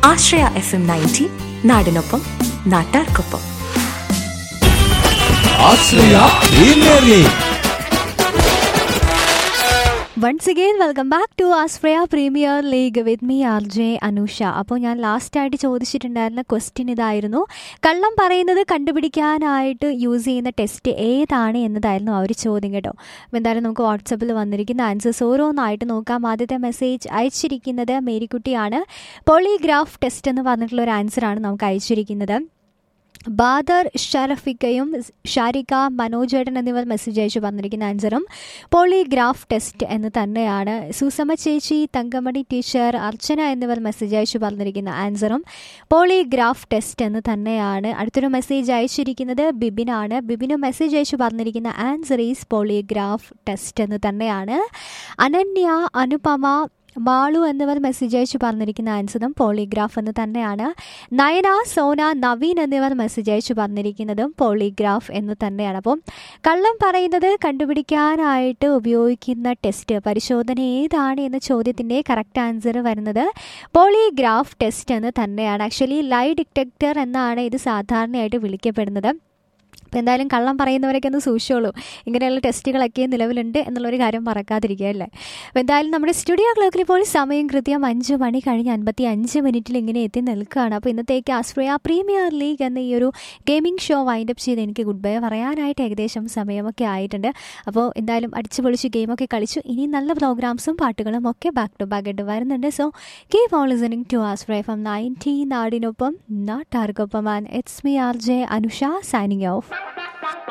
ആശ്രയ F M ninety നാടിനൊപ്പം നാട്ടാർക്കൊപ്പം Ashraya premier league once again welcome back to Ashraya premier league with me R J Anusha അപ്പോൾ ഞാൻ ലാസ്റ്റായിട്ട് ചോദിച്ചിട്ടുണ്ടായിരുന്ന question ഇതായിരുന്നു കള്ളം പറയുന്നത് കണ്ടുപിടിക്കാനായിട്ട് യൂസ് ചെയ്യുന്ന ടെസ്റ്റ് ഏതാണ് എന്നതായിരുന്നു ആ ഒരു ചോദ്യം കേട്ടോ അപ്പോൾ എന്തായാലും നമുക്ക് വാട്സപ്പിൽ വന്നിരിക്കുന്ന ആൻസേഴ്സ് ഓരോന്നായിട്ട് നോക്കാം ആദ്യത്തെ മെസ്സേജ് അയച്ചിരിക്കുന്നത് മേരിക്കുട്ടിയാണ് പോളിഗ്രാഫ് ടെസ്റ്റ് എന്ന് പറഞ്ഞിട്ടുള്ള ഒരു ആൻസറാണ് നമുക്ക് അയച്ചിരിക്കുന്നത് ബാദർ ഷറഫിക്കയും ഷാരിക മനോജേട്ടൻ എന്നിവർ മെസ്സേജ് അയച്ചു പറഞ്ഞിരിക്കുന്ന ആൻസറും പോളിഗ്രാഫ് ടെസ്റ്റ് എന്ന് തന്നെയാണ് സുസമ ചേച്ചി തങ്കമണി ടീച്ചർ അർച്ചന എന്നിവർ മെസ്സേജ് അയച്ചു പറഞ്ഞിരിക്കുന്ന ആൻസറും പോളിഗ്രാഫ് ടെസ്റ്റ് എന്ന് തന്നെയാണ് അടുത്തൊരു മെസ്സേജ് അയച്ചിരിക്കുന്നത് ബിബിനാണ് ബിബിന് മെസ്സേജ് അയച്ചു പറഞ്ഞിരിക്കുന്ന ആൻസർ ഈസ് പോളിഗ്രാഫ് ടെസ്റ്റ് എന്ന് തന്നെയാണ് അനന്യ അനുപമ മാളു എന്നിവർ മെസ്സേജ് അയച്ചു പറഞ്ഞിരിക്കുന്ന ആൻസറും പോളിഗ്രാഫ് എന്ന് തന്നെയാണ് നയന സോന നവീൻ എന്നിവർ മെസ്സേജ് അയച്ചു പറഞ്ഞിരിക്കുന്നതും പോളിഗ്രാഫ് എന്ന് തന്നെയാണ് അപ്പം കള്ളം പറയുന്നത് കണ്ടുപിടിക്കാനായിട്ട് ഉപയോഗിക്കുന്ന ടെസ്റ്റ് പരിശോധന ഏതാണ് എന്ന ചോദ്യത്തിൻ്റെ കറക്റ്റ് ആൻസർ വരുന്നത് പോളിഗ്രാഫ് ടെസ്റ്റ് എന്ന് തന്നെയാണ് ആക്ച്വലി ലൈ ഡിറ്റക്ടർ എന്നാണ് ഇത് സാധാരണയായിട്ട് വിളിക്കപ്പെടുന്നത് അപ്പോൾ എന്തായാലും കള്ളം പറയുന്നവരൊക്കെ ഒന്ന് സൂക്ഷിച്ചോളൂ ഇങ്ങനെയുള്ള ടെസ്റ്റുകളൊക്കെ നിലവിലുണ്ട് എന്നുള്ളൊരു കാര്യം മറക്കാതിരിക്കുക അല്ലേ അപ്പോൾ എന്തായാലും നമ്മുടെ സ്റ്റുഡിയോ ക്ലോക്കിൽ ഇപ്പോൾ സമയം കൃത്യം അഞ്ച് മണി കഴിഞ്ഞ് അൻപത്തി അഞ്ച് മിനിറ്റിൽ ഇങ്ങനെ എത്തി നിൽക്കുകയാണ് അപ്പോൾ ഇന്നത്തേക്ക് ആസ്ട്രേലിയ പ്രീമിയർ ലീഗ് എന്ന ഈ ഒരു ഗെയിമിംഗ് ഷോ വൈൻഡപ്പ് ചെയ്ത് എനിക്ക് ഗുഡ് ബൈ പറയാനായിട്ട് ഏകദേശം സമയമൊക്കെ ആയിട്ടുണ്ട് അപ്പോൾ എന്തായാലും അടിച്ചു പൊളിച്ച് ഗെയിമൊക്കെ കളിച്ചു ഇനി നല്ല പ്രോഗ്രാംസും പാട്ടുകളും ഒക്കെ ബാക്ക് ടു ബാക്ക് ആയിട്ട് വരുന്നുണ്ട് so keep on listening to Ashraya from ninety നാടിനൊപ്പം നാട്ടാർക്കൊപ്പം and it's me R J Anusha signing of